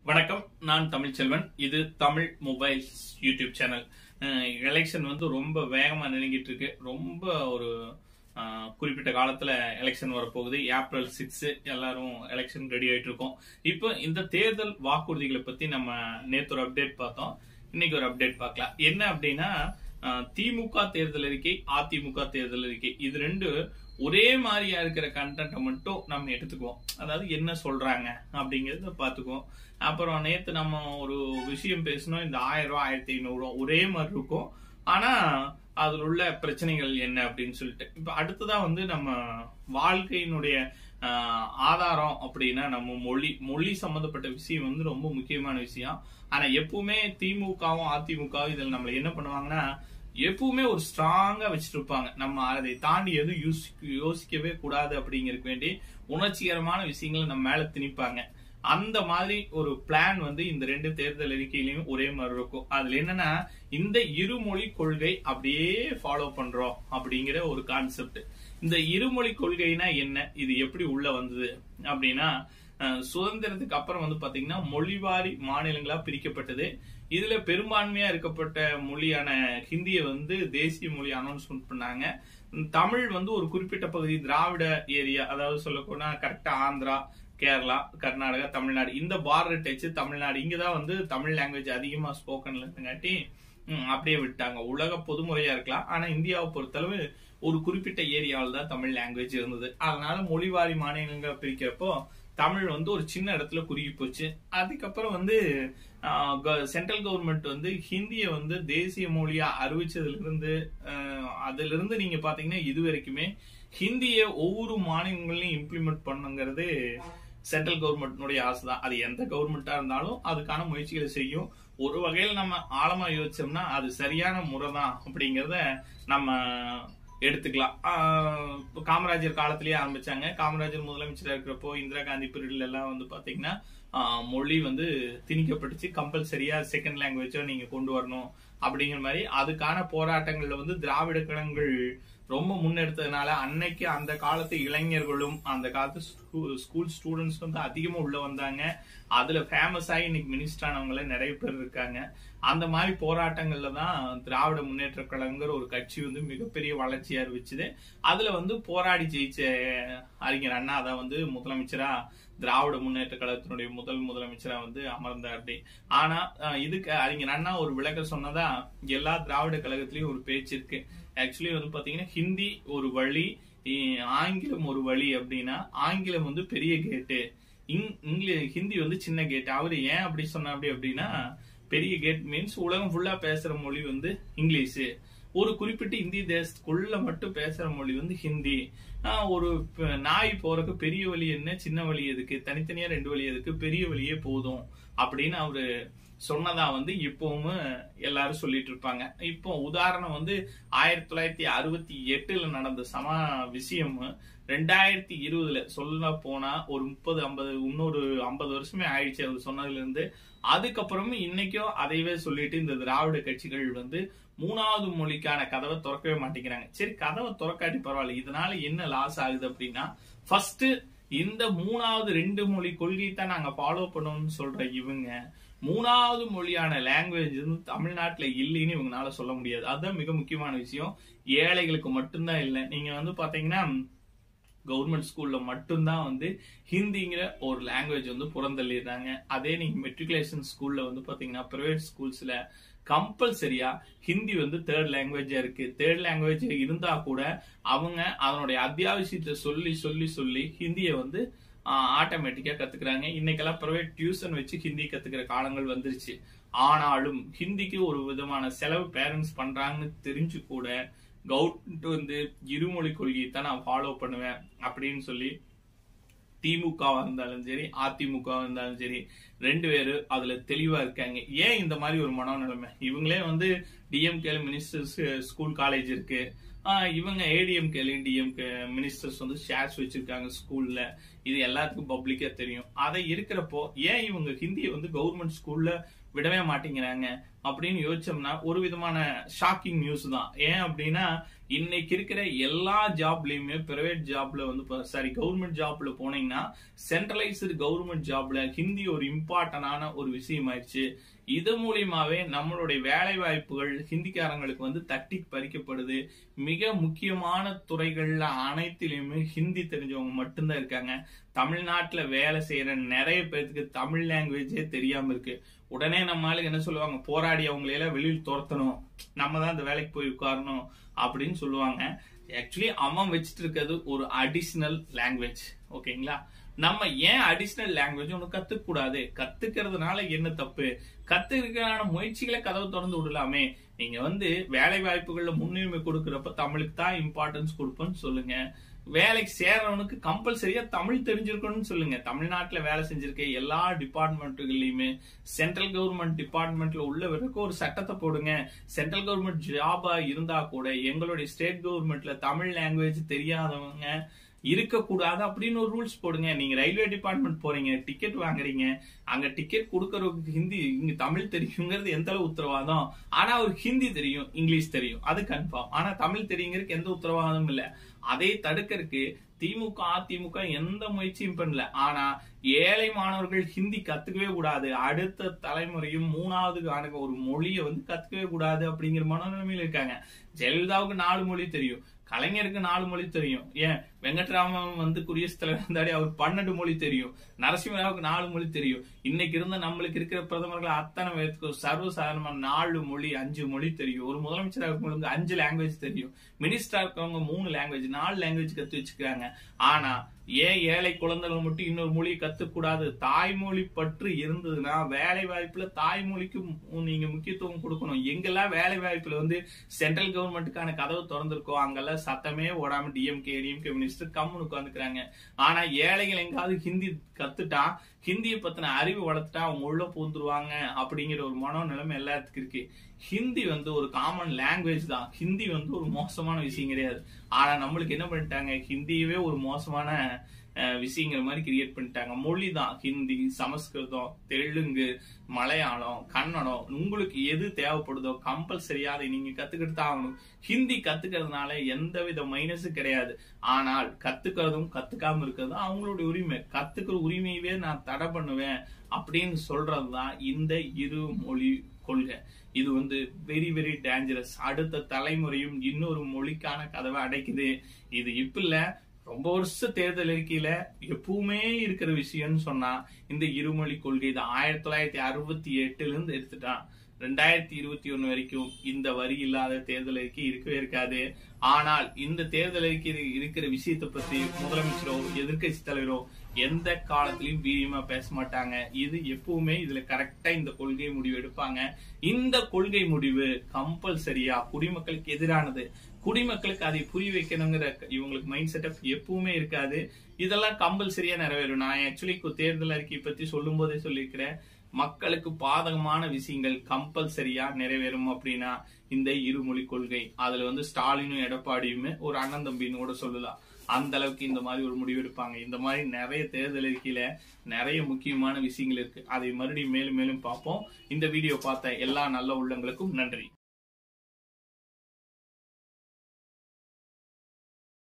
வணக்கம் நான் தமிழ்ச்செல்வன் இது Tamil mobiles YouTube channel election வந்து ரொம்ப வேகமா நெருங்கிட்டு இருக்கு ரொம்ப ஒரு அஹ், குறிப்பிட்ட காலத்துல எலெக்ஷன் வரப்போகுது ஏப்ரல் சிக்ஸ் எல்லாரும் எலெக்ஷன் ரெடி ஆயிட்டு இருக்கோம் இப்போ இந்த தேர்தல் வாக்குறுதிகளை பத்தி நம்ம நேத்து ஒரு அப்டேட் பார்த்தோம் இன்னைக்கு ஒரு அப்டேட் பார்க்கலாம் என்ன அப்படின்னா அஹ், திமுக தேர்தல் அறிக்கை அதிமுக தேர்தல் அறிக்கை இது ரெண்டு ஒரே மாதிரியா இருக்கிற கண்டென்ட்டை மட்டும் நம்ம எடுத்துக்குவோம் அதாவது என்ன சொல்றாங்க அப்படிங்கறத பாத்துக்குவோம் அப்புறம் நேத்து நம்ம ஒரு விஷயம் பேசணும் இந்த ஆயிரம் ரூபாய் ஆயிரத்தி ஐநூறு ரூபாய் ஒரே மாதிரி இருக்கும் ஆனா அதுல உள்ள பிரச்சனைகள் என்ன அப்படின்னு சொல்லிட்டு இப்ப அடுத்ததா வந்து நம்ம வாழ்க்கையினுடைய ஆஹ், ஆதாரம் அப்படின்னா நம்ம மொழி மொழி சம்பந்தப்பட்ட விஷயம் வந்து ரொம்ப முக்கியமான விஷயம் ஆனா எப்பவுமே திமுகவும் அதிமுகவும் இதுல நம்மள என்ன பண்ணுவாங்கன்னா எப்பவுமே ஒரு ஸ்ட்ராங்கா வச்சுட்டு இருப்பாங்க நம்ம அதை தாண்டி எதுவும் யோசிக்க யோசிக்கவே கூடாது அப்படிங்கறதுக்கு வேண்டி உணர்ச்சிகரமான விஷயங்களை நம்ம மேல திணிப்பாங்க அந்த மாதிரி ஒரு பிளான் வந்து இந்த ரெண்டு தேர்தல் அறிக்கையிலையும் ஒரே மாதிரி இருக்கும் அதுல என்னன்னா இந்த இருமொழி கொள்கை அப்படியே ஃபாலோ பண்றோம் அப்படிங்கிற ஒரு கான்செப்ட் இந்த இருமொழி கொள்கைனா என்ன இது எப்படி உள்ள வந்தது அப்படின்னா அஹ், சுதந்திரத்துக்கு அப்புறம் வந்து பாத்தீங்கன்னா மொழிவாரி மாநிலங்களா பிரிக்கப்பட்டது இதுல பெரும்பான்மையா இருக்கப்பட்ட மொழியான ஹிந்தியை வந்து தேசிய மொழி அனௌன்ஸ்மெண்ட் பண்ணாங்க உம், தமிழ் வந்து ஒரு குறிப்பிட்ட பகுதி திராவிட ஏரியா அதாவது சொல்ல போனா கரெக்டா ஆந்திரா கேரளா கர்நாடகா தமிழ்நாடு இந்த பார்டர் டச் தமிழ்நாடு இங்கதான் வந்து தமிழ் லாங்குவேஜ் அதிகமா ஸ்போக்கன்ல இருந்தங்காட்டி ம், அப்படியே விட்டாங்க உலக பொதுமுறையா இருக்கலாம் ஆனா இந்தியாவை பொறுத்தளவு ஒரு குறிப்பிட்ட ஏரியாவில் தான் தமிழ் லாங்குவேஜ் இருந்தது அதனால மொழிவாரி மாநிலங்களை பிரிக்கிறப்போ தமிழ் வந்து ஒரு சின்ன இடத்துல குறுகி போச்சு அதுக்கப்புறம் வந்து சென்ட்ரல் கவர்மெண்ட் வந்து ஹிந்தியை வந்து தேசிய மொழியா அறிவிச்சதுல இருந்து ஆஹ், அதுல இருந்து நீங்க பாத்தீங்கன்னா இது வரைக்குமே ஹிந்தியை ஒவ்வொரு மாநிலங்களையும் இம்ப்ளிமெண்ட் பண்ணுங்கிறது சென்ட்ரல் கவர்மெண்ட்னுடைய ஆசை தான் அது எந்த கவர்மெண்டா இருந்தாலும் அதுக்கான முயற்சிகளை செய்யும் ஒரு வகையில் நம்ம ஆழமா யோசிச்சோம்னா அது சரியான முறை தான் அப்படிங்கறத நம்ம எடுத்துக்கலாம் ஆஹ் இப்ப காமராஜர் காலத்திலேயே ஆரம்பிச்சாங்க காமராஜர் முதலமைச்சரா இருக்கிறப்போ இந்திரா காந்தி பீரியட்ல எல்லாம் வந்து பாத்தீங்கன்னா ஆஹ் மொழி வந்து திணிக்கப்பட்டுச்சு கம்பல்சரியா செகண்ட் லாங்குவேஜா நீங்க கொண்டு வரணும் அப்படிங்கிற மாதிரி அதுக்கான போராட்டங்கள்ல வந்து திராவிட கழகங்கள் ரொம்ப முன்னெடுத்ததுனால அன்னைக்கு அந்த காலத்து இளைஞர்களும் அந்த காலத்து ஸ்கூல் ஸ்டூடெண்ட்ஸ் வந்து அதிகமா உள்ள வந்தாங்க அதுல ஃபேமஸ் ஆகி இன்னைக்கு மினிஸ்டர் ஆனவங்கள நிறைய பேர் இருக்காங்க அந்த மாதிரி போராட்டங்கள்ல தான் திராவிட முன்னேற்ற கழகங்கிற ஒரு கட்சி வந்து மிகப்பெரிய வளர்ச்சியா அறிவிச்சுது அதுல வந்து போராடி ஜெயிச்ச அறிஞர் அண்ணா தான் வந்து முதலமைச்சரா திராவிட முன்னேற்ற கழகத்தினுடைய முதல் முதலமைச்சரா வந்து அமர்ந்தார் அப்படி ஆனா அஹ், இதுக்கு அறிஞர் அண்ணா ஒரு விளக்கம் சொன்னதா எல்லா திராவிட கழகத்திலயும் ஒரு பேச்சு இருக்கு ஆக்சுவலி வந்து பாத்தீங்கன்னா ஹிந்தி ஒரு வழி இ- ஆங்கிலம் ஒரு வழி அப்படின்னா ஆங்கிலம் வந்து பெரிய கேட்டு இங்கிலீஷ் ஹிந்தி வந்து சின்ன கேட் அவரு ஏன் அப்படி சொன்ன அப்படி அப்படின்னா பெரிய கேட் மீன்ஸ் உலகம் ஃபுல்லா பேசுற மொழி வந்து இங்கிலீஷ் ஒரு குறிப்பிட்ட இந்திய தேசத்துக்குள்ள மட்டும் பேசுற மொழி வந்து ஹிந்தி ஆஹ் ஒரு ப- நாய் போறதுக்கு பெரிய வழி என்ன சின்ன வழி எதுக்கு தனித்தனியா ரெண்டு வழி எதுக்கு பெரிய வழியே போதும் அப்படின்னு அவரு சொன்னதா வந்து இப்பவும் எல்லாரும் சொல்லிட்டு இருப்பாங்க இப்போ உதாரணம் வந்து ஆயிரத்தி தொள்ளாயிரத்தி அறுபத்தி எட்டுல நடந்த சம விஷயம் ரெண்டாயிரத்தி இருபதுல சொல்ல போனா ஒரு முப்பது ஐம்பது இன்னொரு ஐம்பது வருஷமே ஆயிடுச்சு அவர் சொன்னதுல இருந்து அதுக்கப்புறமும் இன்னைக்கும் அதைவே சொல்லிட்டு இந்த திராவிட கட்சிகள் வந்து மூணாவது மொழிக்கான கதவை திறக்கவே மாட்டேங்கிறாங்க சரி கதவை திறக்காட்டி பரவாயில்ல இதனால என்ன லாஸ் ஆகுது அப்படின்னா ஃபர்ஸ்ட் இந்த மூணாவது ரெண்டு மொழி கொள்கை தான் நாங்க ஃபாலோ பண்ணணும்னு சொல்ற இவங்க மூணாவது மொழியான லாங்குவேஜ் வந்து தமிழ்நாட்டுல இல்லைன்னு இவங்களால சொல்ல முடியாது அதுதான் மிக முக்கியமான விஷயம் ஏழைகளுக்கு மட்டும்தான் இல்லை நீங்க வந்து பாத்தீங்கன்னா கவர்மெண்ட் ஸ்கூல்ல மட்டும்தான் வந்து ஹிந்திங்கிற ஒரு லாங்குவேஜ் வந்து புறந்தள்ளிடுறாங்க அதே நீங்க மெட்ரிகுலேஷன் ஸ்கூல்ல வந்து பாத்தீங்கன்னா பிரைவேட் ஸ்கூல்ஸ்ல கம்பல்சரியா ஹிந்தி வந்து தேர்ட் லாங்குவேஜா இருக்கு தேர்ட் லாங்குவேஜ் இருந்தா கூட அவங்க அதனுடைய அத்தியாவசியத்தை சொல்லி சொல்லி சொல்லி ஹிந்தியை வந்து ஆட்டோமேட்டிக்கா கத்துக்கிறாங்க இன்னைக்கெல்லாம் பிரைவேட் டியூஷன் வச்சு ஹிந்தி கத்துக்கிற காலங்கள் வந்துருச்சு ஆனாலும் ஹிந்திக்கு ஒரு விதமான செலவு பேரண்ட்ஸ் பண்றாங்கன்னு தெரிஞ்சு கூட கவர்மெண்ட் வந்து இருமொழி கொள்கையை தான் நான் ஃபாலோ பண்ணுவேன் அப்படின்னு சொல்லி திமுகவா இருந்தாலும் சரி அதிமுக இருந்தாலும் சரி ரெண்டு பேரும் அதுல தெளிவா இருக்காங்க ஏன் இந்த மாதிரி ஒரு மனோநிலைமை இவங்களே வந்து டிஎம்கே மினிஸ்டர்ஸ் ஸ்கூல் காலேஜ் இருக்கு ஆஹ் இவங்க ஏடிஎம்கேலையும் டிஎம்கே மினிஸ்டர்ஸ் வந்து ஷேர்ஸ் வச்சிருக்காங்க ஸ்கூல்ல இது எல்லாத்துக்கும் பப்ளிக்கா தெரியும் அதை இருக்கிறப்போ ஏன் இவங்க ஹிந்தியை வந்து கவர்மெண்ட் ஸ்கூல்ல விடவே மாட்டேங்கிறாங்க அப்படின்னு யோசிச்சோம்னா ஒரு விதமான ஷாக்கிங் நியூஸ் தான் ஏன் அப்படின்னா இன்னைக்கு இருக்கிற எல்லா ஜாப்லயுமே பிரைவேட் ஜாப்ல வந்து சாரி கவர்மெண்ட் ஜாப்ல போனீங்கன்னா சென்ட்ரலைஸ்டு கவர்மெண்ட் ஜாப்ல ஹிந்தி ஒரு இம்பார்ட்டன்டான ஒரு விஷயம் ஆயிடுச்சு இது மூலியமாவே நம்மளுடைய வேலை வாய்ப்புகள் ஹிந்திக்காரங்களுக்கு வந்து தட்டி பறிக்கப்படுது மிக முக்கியமான துறைகள்ல அனைத்திலுமே ஹிந்தி தெரிஞ்சவங்க மட்டும்தான் இருக்காங்க தமிழ்நாட்டுல வேலை செய்யற நிறைய பேருக்கு தமிழ் லாங்குவேஜே தெரியாம இருக்கு உடனே நம்ம ஆளுங்க என்ன சொல்லுவாங்க போராடி அவங்களையெல்லாம் வெளியில் துரத்தணும் நம்ம தான் இந்த வேலைக்கு போய் உட்காரணும் அப்படின்னு சொல்லுவாங்க ஆக்சுவலி அவன் வச்சுட்டு இருக்கிறது ஒரு அடிஷனல் லாங்குவேஜ் ஓகேங்களா நம்ம ஏன் அடிஷனல் லாங்குவேஜ் ஒன்று கத்துக்க கூடாது கத்துக்கிறதுனால என்ன தப்பு கத்துக்கிறதுக்கான முயற்சிகளை கதவு திறந்து விடலாமே நீங்க வந்து வேலை வாய்ப்புகள்ல முன்னுரிமை கொடுக்கறப்ப தமிழுக்கு தான் இம்பார்ட்டன்ஸ் கொடுப்பேன்னு சொல்லுங்க வேலைக்கு சேர்றவனுக்கு கம்பல்சரியா தமிழ் தெரிஞ்சிருக்கணும்னு சொல்லுங்க தமிழ்நாட்டுல வேலை செஞ்சிருக்க எல்லா டிபார்ட்மெண்ட்டுகள்லயுமே சென்ட்ரல் கவர்மெண்ட் டிபார்ட்மெண்ட்ல உள்ள வரைக்கும் ஒரு சட்டத்தை போடுங்க சென்ட்ரல் கவர்மெண்ட் ஜாபா இருந்தா கூட எங்களுடைய ஸ்டேட் கவர்மெண்ட்ல தமிழ் லாங்குவேஜ் தெரியாதவங்க இருக்கக்கூடாது அப்படின்னு ஒரு ரூல்ஸ் போடுங்க நீங்க ரயில்வே டிபார்ட்மெண்ட் போறீங்க டிக்கெட் வாங்குறீங்க அங்க டிக்கெட் கொடுக்கறவங்களுக்கு ஹிந்தி இங்க தமிழ் தெரியுங்கிறது எந்த அளவு உத்தரவாதம் ஆனா அவருக்கு ஹிந்தி தெரியும் இங்கிலீஷ் தெரியும் அது கன்ஃபார்ம் ஆனா தமிழ் தெரியுங்கிறதுக்கு எந்த உத்தரவாதமும் இல்ல அதை தடுக்கிறதுக்கு திமுக அதிமுக எந்த முயற்சியும் பண்ணல ஆனா ஏழை மாணவர்கள் ஹிந்தி கத்துக்கவே கூடாது அடுத்த தலைமுறையும் மூணாவது ஆன ஒரு மொழியை வந்து கத்துக்கவே கூடாது அப்படிங்கிற மனநிலைமையில இருக்காங்க ஜெயலலிதாவுக்கு நாலு மொழி தெரியும் கலைஞருக்கு நாலு மொழி தெரியும் ஏன் வெங்கட்ராமன் வந்து குடியரசுத் தலைவர் இருந்தாடி அவருக்கு பன்னெண்டு மொழி தெரியும் நரசிம்மராவுக்கு நாலு மொழி தெரியும் இன்னைக்கு இருந்த நம்மளுக்கு இருக்கிற பிரதமர்கள் அத்தனை பேருக்கு சர்வசாதாரணமான நாலு மொழி அஞ்சு மொழி தெரியும் ஒரு முதலமைச்சராக இருக்கவங்களுக்கு அஞ்சு லாங்குவேஜ் தெரியும் மினிஸ்டரா இருக்கவங்க மூணு லாங்குவேஜ் நாலு லாங்குவேஜ் கத்து வச்சுக்கிறாங்க ஆனா ஏன் ஏழை குழந்தைகள் மட்டும் இன்னொரு மொழியை கத்துக்கூடாது தாய்மொழி பற்று இருந்ததுன்னா வேலை வாய்ப்புல தாய்மொழிக்கு மு- நீங்க முக்கியத்துவம் கொடுக்கணும் எங்கெல்லாம் வேலை வாய்ப்புல வந்து சென்ட்ரல் கவர்மெண்ட்டுக்கான கதவு திறந்திருக்கோ அங்கெல்லாம் சத்தமே ஓடாம டிஎம்கே டிஎம்கே மினிஸ்டர் கம்முன்னு உட்காந்துக்கிறாங்க ஆனா ஏழைகள் எங்காவது ஹிந்தி கத்துட்டா ஹிந்தியை பத்தின அறிவு வளர்த்துட்டா அவங்க உள்ள பூந்துருவாங்க அப்படிங்கிற ஒரு மனோ நிலைமை எல்லாத்துக்கும் இருக்கு ஹிந்தி வந்து ஒரு காமன் லாங்குவேஜ் தான் ஹிந்தி வந்து ஒரு மோசமான விஷயம் கிடையாது ஆனா நம்மளுக்கு என்ன பண்ணிட்டாங்க ஹிந்தியவே ஒரு மோசமான அஹ், விஷயங்கிற மாதிரி கிரியேட் பண்ணிட்டாங்க மொழி தான் ஹிந்தி சமஸ்கிருதம் தெலுங்கு மலையாளம் கன்னடம் உங்களுக்கு எது தேவைப்படுதோ கம்பல்சரியா அதை நீங்க கத்துக்கிட்டு தான் ஆகணும் ஹிந்தி கத்துக்கிறதுனால எந்தவித மைனஸும் கிடையாது ஆனால் கத்துக்கிறதும் கத்துக்காம இருக்கிறதும் அவங்களுடைய உரிமை கத்துக்கிற உரிமையவே நான் தடை பண்ணுவேன் அப்படின்னு சொல்றதுதான் இந்த இரு மொழி கொள்கை இது வந்து வெரி வெரி டேஞ்சரஸ் அடுத்த தலைமுறையும் இன்னொரு மொழிக்கான கதவை அடைக்குது இது இப்ப இல்ல ரொம்ப வருஷ தேர்தல் அறிக்கையில எப்பவுமே இருக்கிற விஷயம்னு சொன்னா இந்த இருமொழி கொள்கை இது ஆயிரத்தி தொள்ளாயிரத்தி அறுபத்தி எட்டுல இருந்து எடுத்துட்டான் ரெண்டாயிரத்தி இருபத்தி ஒண்ணு வரைக்கும் இந்த வரி இல்லாத தேர்தல் அறிக்கை இருக்கவே இருக்காது ஆனால் இந்த தேர்தல் அறிக்கை இருக்கிற விஷயத்தை பத்தி முதலமைச்சரோ எதிர்க்கட்சி தலைவரோ எந்த காலத்திலயும் வீரியமா பேச மாட்டாங்க இது எப்பவுமே இதுல கரெக்டா இந்த கொள்கை முடிவு எடுப்பாங்க இந்த கொள்கை முடிவு கம்பல்சரியா குடிமக்களுக்கு எதிரானது குடிமக்களுக்கு அதை புரிய வைக்கணுங்கிற இவங்களுக்கு மைண்ட் செட்டப் எப்பவுமே இருக்காது இதெல்லாம் கம்பல்சரியா நிறைவேறும் நான் ஆக்சுவலி தேர்தல் அறிக்கை பத்தி சொல்லும் போதே சொல்லியிருக்கிறேன் மக்களுக்கு பாதகமான விஷயங்கள் கம்பல்சரியா நிறைவேறும் அப்படின்னா இந்த இருமொழி கொள்கை அதுல வந்து ஸ்டாலினும் எடப்பாடியுமே ஒரு அண்ணன் தம்பின்னு கூட சொல்லலாம் அந்த அளவுக்கு இந்த மாதிரி ஒரு முடிவு எடுப்பாங்க இந்த மாதிரி நிறைய தேர்தல் அறிக்கையில நிறைய முக்கியமான விஷயங்கள் இருக்கு அதை மறுபடியும் மேலும் மேலும் பார்ப்போம் இந்த வீடியோ பார்த்த எல்லா நல்ல உள்ளங்களுக்கும் நன்றி